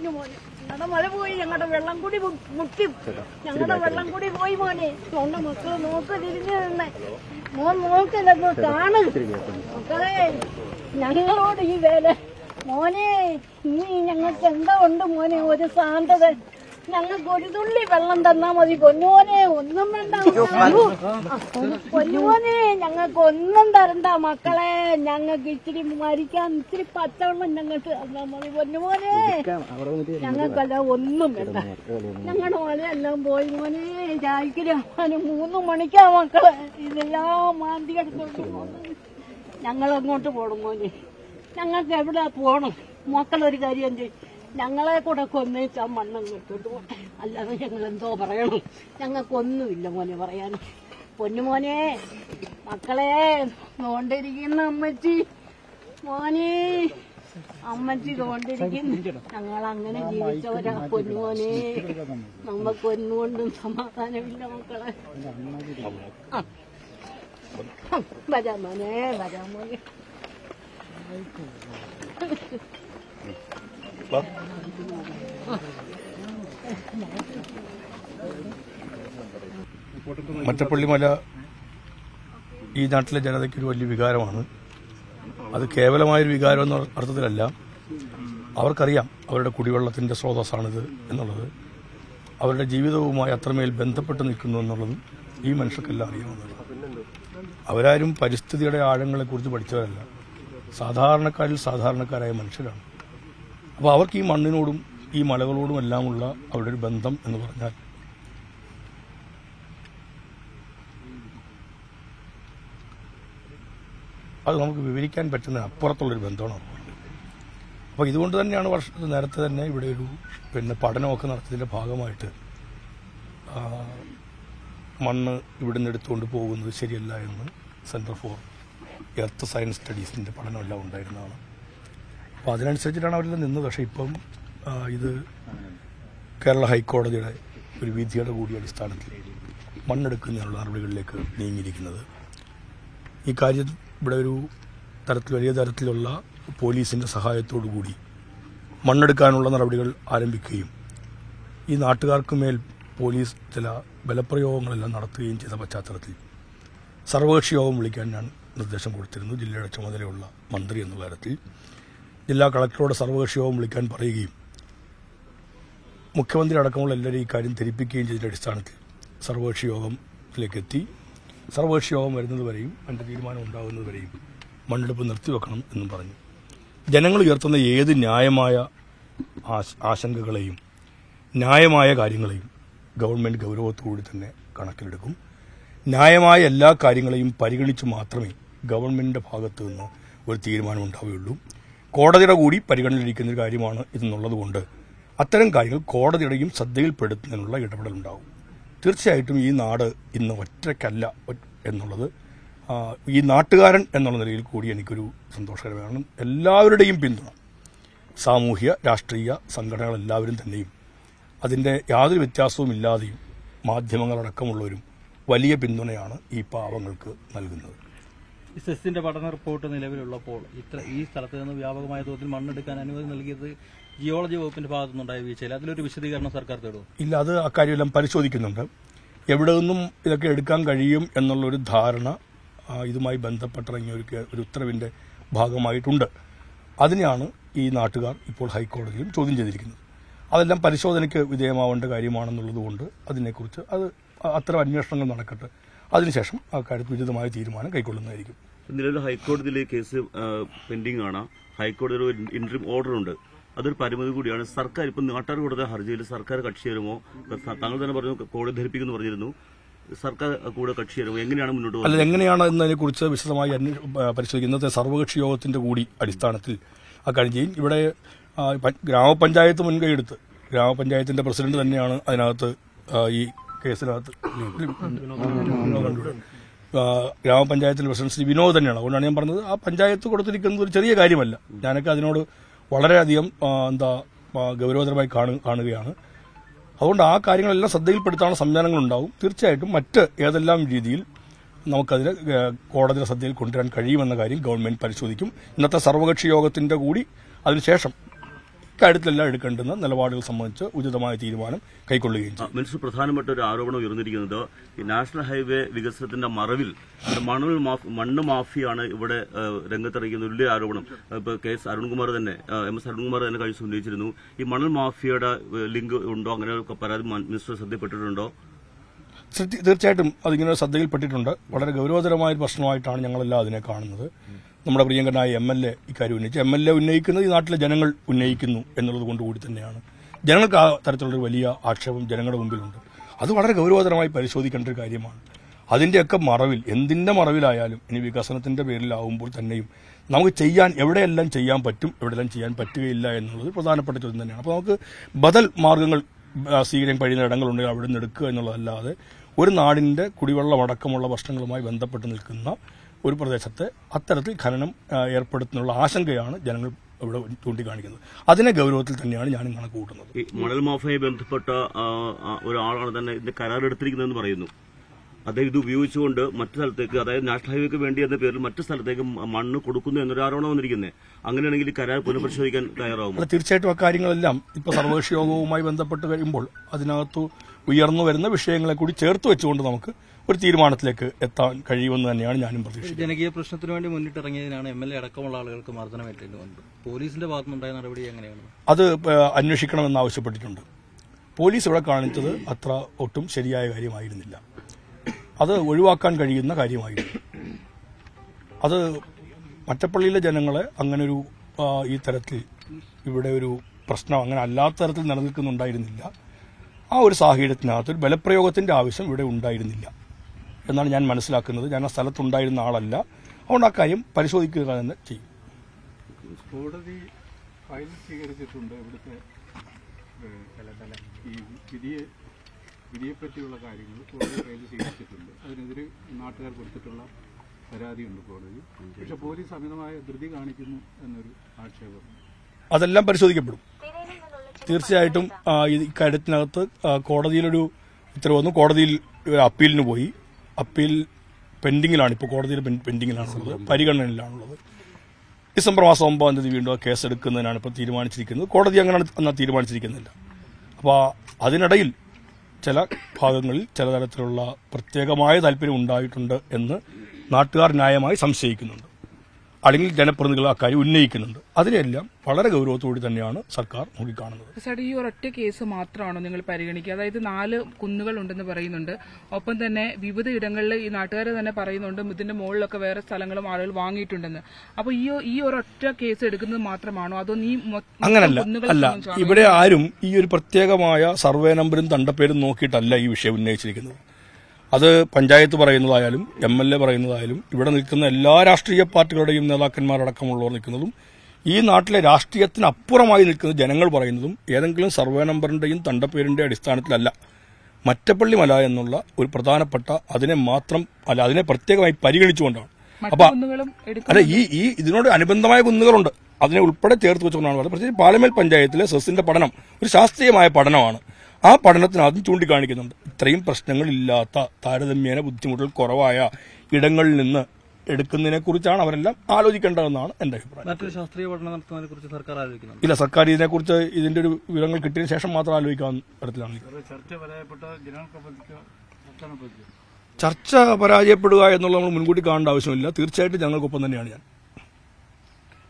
പൊന്നു മോനെ ഞങ്ങളുടെ മഴ പോയി ഞങ്ങളുടെ വെള്ളം കൂടി മു- മുട്ടി ഞങ്ങളുടെ വെള്ളം കൂടി പോയി മോനെ തൊണ്ട മക്കള് നോക്ക് തിരിഞ്ഞു നിന്നെ മോൻ നോക്കില്ലപ്പോ കാണു മക്കളെ ഞങ്ങളോട് ഈ വേല മോനെ നീ ഞങ്ങൾക്ക് എന്താ ഉണ്ട് മോനെ ഒരു ശാന്തത ഞങ്ങൾക്ക് ഒരു തുള്ളി വെള്ളം തന്നാ മതി പൊന്നുമോനെ ഒന്നും വേണ്ട അയ്യോ, പൊന്നുമോനെ ഞങ്ങൾക്ക് ഒന്നും തരണ്ട മക്കളെ ഞങ്ങൾക്ക് ഇച്ചിരി മരിക്കാൻ ഇച്ചിരി പച്ചവെള്ളം ഞങ്ങൾക്ക് തന്നാ മതി പൊന്നുമോനെ ഞങ്ങൾക്കല്ല ഒന്നും വേണ്ട ഞങ്ങളുടെ മലയെല്ലാം പോയി മോനെ രാവിലെ മൂന്ന് മണിക്കാ മക്കളെ ഇതെല്ലാം മാന്തി എടുത്തോണ്ട് പോകുന്നത് ഞങ്ങൾ അങ്ങോട്ട് പോണം മോനെ ഞങ്ങൾക്ക് എവിടെ പോണം മക്കളൊരു കാര്യം ചെയ്യും ഞങ്ങളെ കൂടെ കൊന്നേച്ചാ മണ്ണം ഇട്ടോട്ട് പോട്ടെ അല്ലാതെ ഞങ്ങൾ എന്തോ പറയണം ഞങ്ങൾക്കൊന്നുമില്ല മോനെ പറയാൻ പൊന്നുമോനെ മക്കളെ നോണ്ടിരിക്കുന്ന അമ്മച്ചി മോനെ അമ്മച്ചി തോണ്ടിരിക്കുന്നു ഞങ്ങൾ അങ്ങനെ ജീവിച്ചവരാ പൊന്നുമോനെ നമുക്കൊന്നുകൊണ്ടും സമാധാനമില്ല മക്കളെ ആ. വരാം മോനെ വരാം മോനെ മറ്റപ്പള്ളിമല ഈ നാട്ടിലെ ജനതയ്ക്ക് ഒരു വലിയ വികാരമാണ് അത് കേവലമായൊരു വികാരം എന്ന അർത്ഥത്തിലല്ല അവർക്കറിയാം അവരുടെ കുടിവെള്ളത്തിന്റെ സ്രോതസ്സാണിത് എന്നുള്ളത് അവരുടെ ജീവിതവുമായി അത്രമേൽ ബന്ധപ്പെട്ട് നിൽക്കുന്നു എന്നുള്ളതും ഈ മനുഷ്യർക്കെല്ലാം അറിയാവുന്നതാണ് അവരാരും പരിസ്ഥിതിയുടെ ആഴങ്ങളെക്കുറിച്ച് പഠിച്ചവരല്ല സാധാരണക്കാരിൽ സാധാരണക്കാരായ മനുഷ്യരാണ് അപ്പോൾ അവർക്ക് ഈ മണ്ണിനോടും ഈ മലകളോടും എല്ലാമുള്ള അവരുടെ ഒരു ബന്ധം എന്ന് പറഞ്ഞാൽ അത് നമുക്ക് വിവരിക്കാൻ പറ്റുന്ന അപ്പുറത്തുള്ളൊരു ബന്ധമാണ് അതുകൊണ്ട് അപ്പോൾ ഇതുകൊണ്ട് തന്നെയാണ് വർഷ നേരത്തെ തന്നെ ഇവിടെ ഒരു പിന്നെ പഠനമൊക്കെ നടത്തിയതിന്റെ ഭാഗമായിട്ട് ആ, മണ്ണ് ഇവിടുന്ന് എടുത്തുകൊണ്ട് പോകുന്നത് ശരിയല്ല എന്ന് സെന്റർ ഫോർ എർത്ത് സയൻസ് സ്റ്റഡീസിന്റെ പഠനമെല്ലാം ഉണ്ടായിരുന്നതാണ് അപ്പോൾ അതിനനുസരിച്ചിട്ടാണ് അവരെല്ലാം നിന്നത് പക്ഷേ ഇപ്പം ആ, ഇത് കേരള ഹൈക്കോടതിയുടെ ഒരു വിധിയുടെ കൂടി അടിസ്ഥാനത്തിൽ മണ്ണെടുക്കുന്നതിനുള്ള നടപടികളിലേക്ക് നീങ്ങിയിരിക്കുന്നത് ഈ കാര്യം ഇവിടെ ഒരു തരത്തിൽ വലിയ തരത്തിലുള്ള പോലീസിന്റെ സഹായത്തോടു കൂടി മണ്ണെടുക്കാനുള്ള നടപടികൾ ആരംഭിക്കുകയും ഈ നാട്ടുകാർക്ക് മേൽ പോലീസ് ചില ബലപ്രയോഗങ്ങളെല്ലാം നടത്തുകയും ചെയ്ത പശ്ചാത്തലത്തിൽ സർവകക്ഷി യോഗം വിളിക്കാൻ ഞാൻ നിർദ്ദേശം കൊടുത്തിരുന്നു ജില്ലയുടെ ചുമതലയുള്ള മന്ത്രി എന്ന തരത്തിൽ ജില്ലാ കളക്ടറോട് സർവകക്ഷി യോഗം വിളിക്കാൻ പറയുകയും മുഖ്യമന്ത്രി അടക്കമുള്ള എല്ലാവരും ഈ കാര്യം ധരിപ്പിക്കുകയും ചെയ്തതിന്റെ അടിസ്ഥാനത്തിൽ സർവകക്ഷി യോഗത്തിലേക്ക് എത്തി സർവകക്ഷി യോഗം വരുന്നതുവരെയും അതിന്റെ തീരുമാനം ഉണ്ടാകുന്നതുവരെയും മണ്ണെടുപ്പ് നിർത്തിവെക്കണം എന്നും പറഞ്ഞു ജനങ്ങൾ ഉയർത്തുന്ന ഏത് ന്യായമായ ആശ- ആശങ്കകളെയും ന്യായമായ കാര്യങ്ങളെയും ഗവൺമെന്റ് ഗൗരവത്തോടുകൂടി തന്നെ കണക്കിലെടുക്കും ന്യായമായ എല്ലാ കാര്യങ്ങളെയും പരിഗണിച്ച് മാത്രമേ ഗവൺമെന്റിന്റെ ഭാഗത്തു നിന്ന് ഒരു തീരുമാനം ഉണ്ടാവുകയുള്ളൂ കോടതിയുടെ കൂടി പരിഗണനയിലിരിക്കുന്ന ഒരു കാര്യമാണ് ഇതെന്നുള്ളതുകൊണ്ട് അത്തരം കാര്യങ്ങൾ കോടതിയുടെയും ശ്രദ്ധയിൽപ്പെടുത്തുന്നതിനുള്ള ഇടപെടലുണ്ടാവും തീർച്ചയായിട്ടും ഈ നാട് ഇന്ന് ഒറ്റയ്ക്കല്ല ഒ- എന്നുള്ളത് ആ, ഈ നാട്ടുകാരൻ എന്നുള്ള നിലയിൽ കൂടി എനിക്കൊരു സന്തോഷകരമാണ് എല്ലാവരുടെയും പിന്തുണ സാമൂഹ്യ രാഷ്ട്രീയ സംഘടനകൾ എല്ലാവരും തന്നെയും അതിന്റെ യാതൊരു വ്യത്യാസവും ഇല്ലാതെയും മാധ്യമങ്ങളടക്കമുള്ളവരും വലിയ പിന്തുണയാണ് ഈ പാവങ്ങൾക്ക് നൽകുന്നത് ഈ സെസ്സിന്റെ പഠന റിപ്പോർട്ട് നിലവിലുള്ളപ്പോൾ ഇത്ര ഈ സ്ഥലത്ത് നിന്ന് വ്യാപകമായ തോതിൽ മണ്ണെടുക്കാൻ അനുമതി നൽകിയത് ജിയോളജി വകുപ്പിന്റെ ഭാഗത്തുനിന്നുണ്ടായ വീഴ്ചയിൽ അതിലൊരു വിശദീകരണം സർക്കാർ തേടും ഇല്ല അത് അക്കാര്യമെല്ലാം പരിശോധിക്കുന്നുണ്ട് എവിടെ നിന്നും ഇതൊക്കെ എടുക്കാൻ കഴിയും എന്നുള്ളൊരു ധാരണ ആ, ഇതുമായി ബന്ധപ്പെട്ടിറങ്ങിയ ഒരു കേ- ഒരു ഉത്തരവിന്റെ ഭാഗമായിട്ടുണ്ട് അതിനെയാണ് ഈ നാട്ടുകാർ ഇപ്പോൾ ഹൈക്കോടതിയിലും ചോദ്യം ചെയ്തിരിക്കുന്നത് അതെല്ലാം പരിശോധനയ്ക്ക് വിധേയമാവേണ്ട കാര്യമാണെന്നുള്ളത് കൊണ്ട് അതിനെക്കുറിച്ച് അത് അ- അത്തരം അന്വേഷണങ്ങൾ നടക്കട്ടെ അതിനുശേഷം ആ കാര്യത്തിൽ ഉചിതമായ തീരുമാനം കൈക്കൊള്ളുന്നതായിരിക്കും നിലവിൽ ഹൈക്കോടതിയിൽ കേസ് പെൻഡിംഗ് ആണ് ഹൈക്കോടതിയുടെ ഒരു ഇന്റർം ഓർഡർ ഉണ്ട് അതൊരു പരിമിതി കൂടിയാണ് സർക്കാർ ഇപ്പം നാട്ടുകാർ കൊടുത്ത ഹർജിയിൽ സർക്കാർ കക്ഷി തരുമോ താങ്കൾ തന്നെ പറഞ്ഞു കോടതി ധരിപ്പിക്കുന്നു പറഞ്ഞിരുന്നു സർക്കാർ കൂടെ കക്ഷി തരുമോ എങ്ങനെയാണ് മുന്നോട്ട് അല്ല പോകുന്നത് എങ്ങനെയാണ് എന്നതിനെക്കുറിച്ച് വിശദമായി അന്വേ- ആ, പരിശോധിക്കും ഇന്നത്തെ സർവകക്ഷി യോഗത്തിന്റെ കൂടി അടിസ്ഥാനത്തിൽ അക്കാര്യം ചെയ്യും ഇവിടെ ആ, പ- ഗ്രാമപഞ്ചായത്ത് മുൻകൈയെടുത്ത് ഗ്രാമപഞ്ചായത്തിന്റെ പ്രസിഡന്റ് തന്നെയാണ് അതിനകത്ത് ആ, ഈ കേസിനകത്ത് ആ, ഗ്രാമപഞ്ചായത്തിന്റെ പ്രസിഡന്റ് ശ്രീ വിനോദ് തന്നെയാണ് അതുകൊണ്ടാണ് ഞാൻ പറഞ്ഞത് ആ പഞ്ചായത്ത് കൊടുത്തിരിക്കുന്നത് ഒരു ചെറിയ കാര്യമല്ല ഞാനൊക്കെ അതിനോട് വളരെയധികം ആ, എന്താ ആ, ഗൗരവതരമായി കാണു- കാണുകയാണ് അതുകൊണ്ട് ആ കാര്യങ്ങളെല്ലാം ശ്രദ്ധയിൽപ്പെടുത്താനുള്ള സംവിധാനങ്ങൾ ഉണ്ടാവും തീർച്ചയായിട്ടും മറ്റ് ഏതെല്ലാം രീതിയിൽ നമുക്കതിന് ഏഹ്, കോടതിയുടെ ശ്രദ്ധയിൽ കൊണ്ടുവരാൻ കഴിയുമെന്ന കാര്യം ഗവൺമെന്റ് പരിശോധിക്കും ഇന്നത്തെ സർവകക്ഷി യോഗത്തിന്റെ കൂടി അതിനുശേഷം ഇക്കാര്യത്തിലെല്ലാം എടുക്കേണ്ടുന്ന നിലപാടുകൾ സംബന്ധിച്ച് ഉചിതമായ തീരുമാനം കൈക്കൊള്ളുകയും ചെയ്യും മിനിസ്റ്റർ പ്രധാനപ്പെട്ട ഒരു ആരോപണം ഉയർന്നിരിക്കുന്നത് ഈ നാഷണൽ ഹൈവേ വികസനത്തിന്റെ മറവിൽ ഇവിടെ മണൽ മാഫ്- മണ്ണ് മാഫിയാണ് ഇവിടെ ഏഹ്, രംഗത്തിറങ്ങിയ വലിയ ആരോപണം ഇപ്പൊ കെ എസ് അരുൺകുമാർ തന്നെ ഏഹ്, എം എസ് അരുൺകുമാർ തന്നെ കഴിഞ്ഞ ദിവസം ഉന്നയിച്ചിരുന്നു ഈ മണൽ മാഫിയയുടെ ഏഹ്, ലിങ്ക് ഉണ്ടോ അങ്ങനെ ഒരു പരാതി മ- മിനിസ്റ്റർ ശ്രദ്ധപ്പെട്ടിട്ടുണ്ടോ ശ്രദ്ധ- തീർച്ചയായിട്ടും അതിങ്ങനെ ശ്രദ്ധയിൽപ്പെട്ടിട്ടുണ്ട് വളരെ ഗൗരവതരമായ ഒരു പ്രശ്നമായിട്ടാണ് ഞങ്ങളെല്ലാം അതിനെ കാണുന്നത് നമ്മുടെ പ്രിയങ്കരനായ എം എൽ എ ഇക്കാര്യം ഉന്നയിച്ചു എം എൽ എ ഉന്നയിക്കുന്നത് ഈ നാട്ടിലെ ജനങ്ങൾ ഉന്നയിക്കുന്നു എന്നുള്ളത് കൊണ്ടുകൂടി തന്നെയാണ് ജനങ്ങൾക്ക് ആ തരത്തിലുള്ളൊരു വലിയ ആക്ഷേപം ജനങ്ങളുടെ മുമ്പിലുണ്ട് അത് വളരെ ഗൗരവതരമായി പരിശോധിക്കേണ്ട ഒരു കാര്യമാണ് അതിന്റെയൊക്കെ മറവിൽ എന്തിന്റെ മറവിലായാലും ഇനി വികസനത്തിന്റെ പേരിലാവുമ്പോൾ തന്നെയും നമുക്ക് ചെയ്യാൻ എവിടെയെല്ലാം ചെയ്യാൻ പറ്റും എവിടെയെല്ലാം ചെയ്യാൻ പറ്റുകയില്ല എന്നുള്ളത് പ്രധാനപ്പെട്ട ചോദ്യം തന്നെയാണ് അപ്പോൾ നമുക്ക് ബദൽ മാർഗങ്ങൾ ആ, സ്വീകരിക്കാൻ കഴിയുന്ന ഇടങ്ങളുണ്ടെങ്കിൽ അവിടെ നിന്ന് എടുക്കുക എന്നുള്ളതല്ലാതെ ഒരു നാടിന്റെ കുടിവെള്ളം അടക്കമുള്ള പ്രശ്നങ്ങളുമായി ബന്ധപ്പെട്ട് നിൽക്കുന്ന ഒരു പ്രദേശത്തെ അത്തരത്തിൽ ഖനനം ആ, ഏർപ്പെടുത്തുന്നുള്ള ആശങ്കയാണ് ജനങ്ങൾ ഇവിടെ ചൂണ്ടിക്കാണിക്കുന്നത് അതിനെ ഗൗരവത്തിൽ തന്നെയാണ് ഞാൻ കണക്ക് കൂട്ടുന്നത് ഈ മണൽ മാഫിയയെ ബന്ധപ്പെട്ട ആ, ആ, ഒരാളാണ് തന്നെ ഇതിന്റെ കരാർ എടുത്തിരിക്കുന്നതെന്ന് പറയുന്നു അദ്ദേഹം ഇത് ഉപയോഗിച്ചുകൊണ്ട് മറ്റു സ്ഥലത്തേക്ക് അതായത് നാഷണൽ ഹൈവേക്ക് വേണ്ടി എന്ന പേരിൽ മറ്റു സ്ഥലത്തേക്ക് മ- മണ്ണ് കൊടുക്കുന്നു എന്നൊരു ആരോപണം വന്നിരിക്കുന്നത് അങ്ങനെയാണെങ്കിൽ ഈ കരാർ പുനഃപരിശോധിക്കാൻ തയ്യാറാവുമോ അല്ല തീർച്ചയായിട്ടും അക്കാര്യങ്ങളെല്ലാം ഇപ്പൊ സർവകക്ഷി യോഗവുമായി ബന്ധപ്പെട്ട് കഴിയുമ്പോൾ അതിനകത്ത് ഉയർന്നു വരുന്ന വിഷയങ്ങളെ കൂടി ചേർത്ത് വെച്ചുകൊണ്ട് നമുക്ക് ഒരു തീരുമാനത്തിലേക്ക് എത്താൻ കഴിയുമെന്ന് തന്നെയാണ് ഞാനും പ്രതീക്ഷിക്കുന്നത് ജനകീയ പ്രശ്നത്തിന് വേണ്ടി മുന്നിട്ടിറങ്ങിയതിനാണ് എം എൽ എ അടക്കമുള്ള ആളുകൾക്ക് മർദ്ദനമേറ്റേണ്ടി വന്നത് പോലീസിന്റെ ഭാഗത്തുനിന്നുണ്ടായ നടപടി എങ്ങനെയാണ് അത് ഏ, അന്വേഷിക്കണമെന്ന് ആവശ്യപ്പെട്ടിട്ടുണ്ട് പോലീസ് ഇവിടെ കാണിച്ചത് അത്ര ഒട്ടും ശരിയായ കാര്യമായിരുന്നില്ല അത് ഒഴിവാക്കാൻ കഴിയുന്ന കാര്യമായിരുന്നു അത് മറ്റപ്പള്ളിയിലെ ജനങ്ങളെ അങ്ങനൊരു ആ, ഈ തരത്തിൽ ഇവിടെ ഒരു പ്രശ്നം അങ്ങനെ അല്ലാത്ത തരത്തിൽ നിലനിൽക്കുന്നുണ്ടായിരുന്നില്ല ആ ഒരു സാഹചര്യത്തിനകത്ത് ഒരു ബലപ്രയോഗത്തിന്റെ ആവശ്യം ഇവിടെ ഉണ്ടായിരുന്നില്ല എന്നാണ് ഞാൻ മനസ്സിലാക്കുന്നത് ഞാൻ ആ സ്ഥലത്തുണ്ടായിരുന്ന ആളല്ല അതുകൊണ്ട് ആ കാര്യം പരിശോധിക്കുക തന്നെ ചെയ്യും കോടതി ഫയൽ സ്വീകരിച്ചിട്ടുണ്ട് ഇവിടുത്തെ ഏഹ്, ഈ വിധിയെ വിധിയെപ്പറ്റിയുള്ള കാര്യങ്ങൾ കോടതി ഫയൽ സ്വീകരിച്ചിട്ടുണ്ട് അതിനെതിരെ നാട്ടുകാർ കൊടുത്തിട്ടുള്ള പരാതിയുണ്ട് കോടതി പക്ഷെ പോലീസ് അമിതമായ ധൃതി കാണിക്കുന്നു എന്നൊരു ആക്ഷേപം അതെല്ലാം പരിശോധിക്കപ്പെടും തീർച്ചയായിട്ടും ആ, ഇത് ഇക്കാര്യത്തിനകത്ത് ആ, കോടതിയിലൊരു ഉത്തരവ് വന്നു കോടതിയിൽ ഒരു അപ്പീലിന് പോയി അപ്പീൽ പെൻഡിങ്ങിലാണ് ഇപ്പോൾ കോടതിയിൽ പെൻ- പെൻഡിങ്ങിലാണുള്ളത് പരിഗണനയിലാണുള്ളത് ഡിസംബർ മാസം ഒമ്പതാം തീയതി വീണ്ടും ആ കേസ് എടുക്കുന്നതിനാണ് ഇപ്പോൾ തീരുമാനിച്ചിരിക്കുന്നത് കോടതി അങ്ങനെ എന്നാൽ തീരുമാനിച്ചിരിക്കുന്നില്ല അപ്പോൾ അതിനിടയിൽ ചില ഭാഗങ്ങളിൽ ചില തരത്തിലുള്ള പ്രത്യേകമായ താല്പര്യം ഉണ്ടായിട്ടുണ്ട് എന്ന് നാട്ടുകാർ ന്യായമായി സംശയിക്കുന്നുണ്ട് അല്ലെങ്കിൽ ജനപ്രതിനിധികൾ അക്കാര്യം ഉന്നയിക്കുന്നുണ്ട് അതിനെല്ലാം വളരെ ഗൗരവത്തോടെ തന്നെയാണ് സർക്കാർ നോക്കിക്കാണുന്നത് സാർ ഈ ഒരൊറ്റ കേസ് മാത്രമാണോ നിങ്ങൾ പരിഗണിക്കുക അതായത് നാല് കുന്നുകൾ ഉണ്ടെന്ന് പറയുന്നുണ്ട് ഒപ്പം തന്നെ വിവിധ ഇടങ്ങളിൽ ഈ നാട്ടുകാർ തന്നെ പറയുന്നുണ്ട് ഇതിന്റെ മുകളിലൊക്കെ വേറെ സ്ഥലങ്ങളും ആളുകൾ വാങ്ങിയിട്ടുണ്ടെന്ന് അപ്പൊ ഈ ഈ ഒരൊറ്റ കേസ് എടുക്കുന്നത് മാത്രമാണോ അതോ നീ മൊത്തം അങ്ങനല്ല കുന്നുകളെ അല്ല സംബന്ധിച്ചാണോ? ഇവിടെ ആരും ഈ ഒരു പ്രത്യേകമായ സർവേ നമ്പറും തണ്ടപ്പേരും നോക്കിയിട്ടല്ല ഈ വിഷയം ഉന്നയിച്ചിരിക്കുന്നത് അത് പഞ്ചായത്ത് പറയുന്നതായാലും എം എൽ എ പറയുന്നതായാലും ഇവിടെ നിൽക്കുന്ന എല്ലാ രാഷ്ട്രീയ പാർട്ടികളുടെയും നേതാക്കന്മാരടക്കമുള്ളവർ നിൽക്കുന്നതും ഈ നാട്ടിലെ രാഷ്ട്രീയത്തിന് അപ്പുറമായി നിൽക്കുന്ന ജനങ്ങൾ പറയുന്നതും ഏതെങ്കിലും സർവേ നമ്പറിന്റെയും തണ്ടപ്പേരിന്റെ അടിസ്ഥാനത്തിലല്ല മറ്റപ്പള്ളി മല എന്നുള്ള ഒരു പ്രധാനപ്പെട്ട അതിനെ മാത്രം അല്ല അതിനെ പ്രത്യേകമായി പരിഗണിച്ചുകൊണ്ടാണ് മറ്റു അപ്പൊ കുന്നുകളും എടുക്കും അല്ല ഈ ഈ ഇതിനോട് അനുബന്ധമായ കുന്നുകളുണ്ട് അതിനെ ഉൾപ്പെടെ ചേർത്ത് വെച്ചുകൊണ്ടാണ് പറയുന്നത് പ്രത്യേകിച്ച് പാലമേൽ പഞ്ചായത്തിലെ സെസിന്റെ പഠനം ഒരു ശാസ്ത്രീയമായ പഠനമാണ് ആ പഠനത്തിനകത്തും ചൂണ്ടിക്കാണിക്കുന്നുണ്ട് ഇത്രയും പ്രശ്നങ്ങളില്ലാത്ത താരതമ്യേന ബുദ്ധിമുട്ടുകൾ കുറവായ ഇടങ്ങളിൽ നിന്ന് എടുക്കുന്നതിനെ കുറിച്ചാണ് അവരെല്ലാം ആലോചിക്കേണ്ടതെന്നാണ് എന്റെ അഭിപ്രായം മറ്റൊരു ശാസ്ത്രീയ പഠനം നടത്തുന്നതിനെ കുറിച്ച് സർക്കാർ ആലോചിക്കുന്നുണ്ട് ഇല്ല സർക്കാർ ഇതിനെക്കുറിച്ച് ഇതിന്റെ ഒരു വിവരങ്ങൾ കിട്ടിയതിനു ശേഷം മാത്രം ആലോചിക്കാവുന്ന തരത്തിലാണ് ഇത്. ചർച്ച പരാജയപ്പെട്ട ജനങ്ങൾക്ക് പതിക്കുക സർക്കാരിനെ പതിക്കുക ചർച്ച പരാജയപ്പെടുക എന്നുള്ളത് നമ്മൾ മുൻകൂട്ടി കാണേണ്ട ആവശ്യമില്ല തീർച്ചയായിട്ടും ഞങ്ങൾക്കൊപ്പം തന്നെയാണ് ഞാൻ